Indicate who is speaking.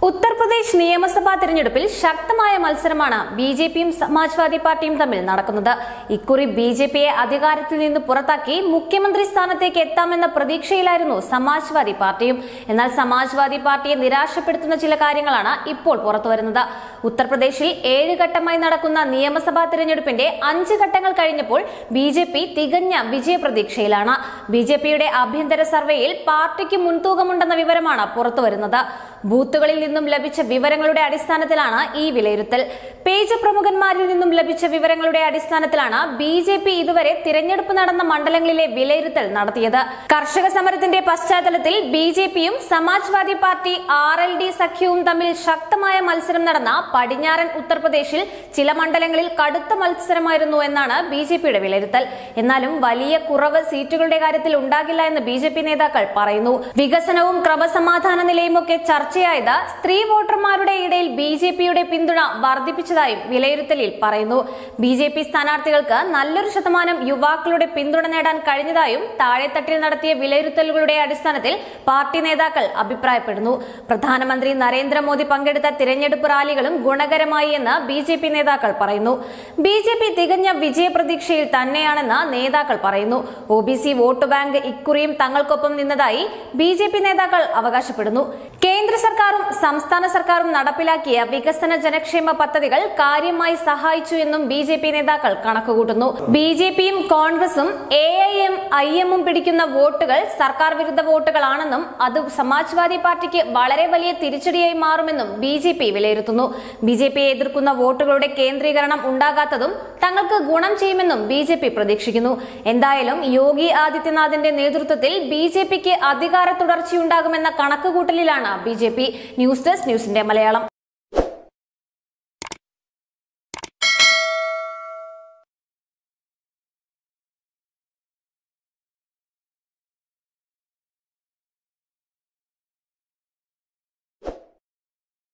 Speaker 1: ഉത്തർപ്രദേശ് നിയമസഭാ തെരഞ്ഞെടുപ്പിൽ ശക്തമായ മത്സരമാണ് ബി ജെ പിയും സമാജ്വാദി പാർട്ടിയും തമ്മിൽ നടക്കുന്നത് ഇക്കുറി ബി ജെ പിയെ അധികാരത്തിൽ നിന്ന് പുറത്താക്കി മുഖ്യമന്ത്രി സ്ഥാനത്തേക്ക് എത്താമെന്ന പ്രതീക്ഷയിലായിരുന്നു സമാജ്വാദി പാർട്ടിയും എന്നാൽ സമാജ്വാദി പാർട്ടിയെ നിരാശപ്പെടുത്തുന്ന ചില കാര്യങ്ങളാണ് ഇപ്പോൾ പുറത്തുവരുന്നത് ഉത്തർപ്രദേശിൽ ഏഴ് ഘട്ടമായി നടക്കുന്ന നിയമസഭാ തെരഞ്ഞെടുപ്പിന്റെ അഞ്ച് ഘട്ടങ്ങൾ കഴിഞ്ഞപ്പോൾ ബി ജെ പി തികഞ്ഞ വിജയപ്രതീക്ഷയിലാണ് ബി ജെ പിയുടെ ആഭ്യന്തര സർവേയിൽ പാർട്ടിക്ക് മുൻതൂക്കമുണ്ടെന്ന വിവരമാണ് പുറത്തുവരുന്നത് ബൂത്തുകളിൽ നിന്നും ലഭിച്ച വിവരങ്ങളുടെ അടിസ്ഥാനത്തിലാണ് ഈ വിലയിരുത്തൽ പേജ് പ്രമുഖന്മാരിൽ നിന്നും ലഭിച്ച വിവരങ്ങളുടെ അടിസ്ഥാനത്തിലാണ് ബി ജെ പി ഇതുവരെ തിരഞ്ഞെടുപ്പ് നടന്ന മണ്ഡലങ്ങളിലെ വിലയിരുത്തൽ നടത്തിയത് കർഷക സമരത്തിന്റെ പശ്ചാത്തലത്തിൽ ബി ജെ പിയും Samajwadi party R L D സഖ്യവും തമ്മിൽ ശക്തമായ മത്സരം നടന്ന പടിഞ്ഞാറൻ ഉത്തർപ്രദേശിൽ ചില മണ്ഡലങ്ങളിൽ കടുത്ത മത്സരമായിരുന്നു എന്നാണ് ബി ജെ പിയുടെ വിലയിരുത്തൽ എന്നാലും വലിയ കുറവ് സീറ്റുകളുടെ കാര്യത്തിൽ ഉണ്ടാകില്ല എന്ന് ബി ജെ പി നേതാക്കൾ പറയുന്നു വികസനവും ക്രമസമാധാന നിലയും ഒക്കെ ചർച്ചയായത് സ്ത്രീ വോട്ടർമാരുടെ ഇടയിൽ ബി ജെ പിയുടെ പിന്തുണ വർദ്ധിപ്പിച്ചതായും വിലയിരുത്തലിൽ പറയുന്നു ബി ജെ പി സ്ഥാനാർത്ഥികൾക്ക് നല്ലൊരു ശതമാനം യുവാക്കളുടെ പിന്തുണ നേടാൻ കഴിഞ്ഞതായും താഴെത്തട്ടിൽ നടത്തിയ വിലയിരുത്തലുകളുടെ അടിസ്ഥാനത്തിൽ പാർട്ടി നേതാക്കൾ അഭിപ്രായപ്പെടുന്നു പ്രധാനമന്ത്രി നരേന്ദ്രമോദി പങ്കെടുത്ത തിരഞ്ഞെടുപ്പ് റാലികളും ഗുണകരമായി എന്ന് ബി ജെ പി നേതാക്കൾ പറയുന്നു ബി ജെ പി തികഞ്ഞ വിജയപ്രതീക്ഷയിൽ തന്നെയാണെന്ന് നേതാക്കൾ പറയുന്നു O B C vote bank ഇക്കുറിയും തങ്ങൾക്കൊപ്പം നിന്നതായി ബി ജെ പി നേതാക്കൾ അവകാശപ്പെടുന്നു കേന്ദ്ര സർക്കാരും സംസ്ഥാന സർക്കാരും നടപ്പിലാക്കിയ വികസന ജനക്ഷേമ പദ്ധതികൾ കാര്യമായി സഹായിച്ചു എന്നും ബി ജെ പി നേതാക്കൾ കണക്കുകൂട്ടുന്നു ബി ജെ പിയും കോൺഗ്രസും എ ഐ എം ഐ എമ്മും പിടിക്കുന്ന വോട്ടുകൾ സർക്കാർ വിരുദ്ധ വോട്ടുകളാണെന്നും അത് സമാജ്വാദി പാർട്ടിക്ക് വളരെ വലിയ തിരിച്ചടിയായി മാറുമെന്നും ബി ജെ പി വിലയിരുത്തുന്നു ബി ജെ പിയെ എതിർക്കുന്ന വോട്ടുകളുടെ കേന്ദ്രീകരണം ഉണ്ടാകാത്തതും തങ്ങൾക്ക് ഗുണം ചെയ്യുമെന്നും ബി ജെ പി പ്രതീക്ഷിക്കുന്നു എന്തായാലും യോഗി ആദിത്യനാഥിന്റെ നേതൃത്വത്തിൽ ബി ജെ പിക്ക് അധികാര തുടർച്ചയുണ്ടാകുമെന്ന കണക്കുകൂട്ടലിലാണ് B J P news desk ന്യൂസിന്റെ മലയാളം